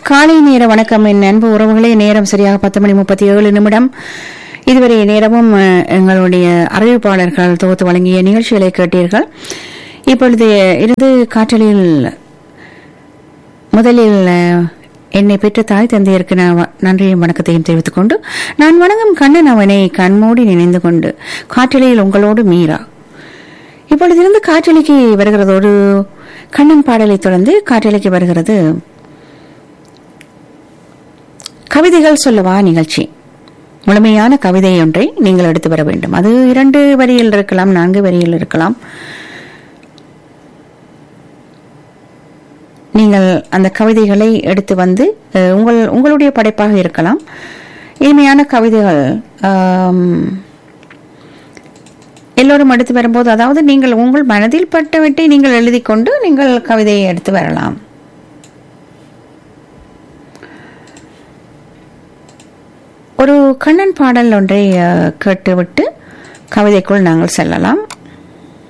காலை நேர வணக்கம் என் அன்பு உறவுகளே நேரம் சரியாக பத்து மணி முப்பத்தி ஏழு நிமிடம் இதுவரை நேரமும் அஹ், எங்களுடைய அறிவிப்பாளர்கள் தொகுத்து வழங்கிய நிகழ்ச்சிகளை கேட்டீர்கள் இப்பொழுது இருந்து காற்றலில் முதலில் அஹ், என்னை பெற்ற தாய் தந்தையருக்கு நான் வ- நன்றியும் வணக்கத்தையும் தெரிவித்துக் கொண்டு நான் வணங்கும் கண்ணன் அவனை கண்மூடி நினைந்து கொண்டு காற்றலையில் உங்களோடு மீரா இப்பொழுதிருந்து காற்றலைக்கு வருகிறது ஒரு கண்ணன் பாடலை தொடர்ந்து காற்றலைக்கு வருகிறது கவிதைகள் சொல்லவா நிகழ்ச்சி முழுமையான கவிதை ஒன்றை நீங்கள் எடுத்து வர வேண்டும் அது இரண்டு வரியில் இருக்கலாம் நான்கு வரியில் இருக்கலாம் நீங்கள் அந்த கவிதைகளை எடுத்து வந்து அஹ், உங்கள் உங்களுடைய படைப்பாக இருக்கலாம் இனிமையான கவிதைகள் ஆம், எல்லோரும் எடுத்து வரும்போது அதாவது நீங்கள் உங்கள் மனதில் பட்டவற்றை நீங்கள் எழுதி கொண்டு நீங்கள் கவிதையை எடுத்து வரலாம் ஒரு கண்ணன் பாடல் ஒன்றை அஹ், கேட்டுவிட்டு கவிதைக்குள் நாங்கள் செல்லலாம்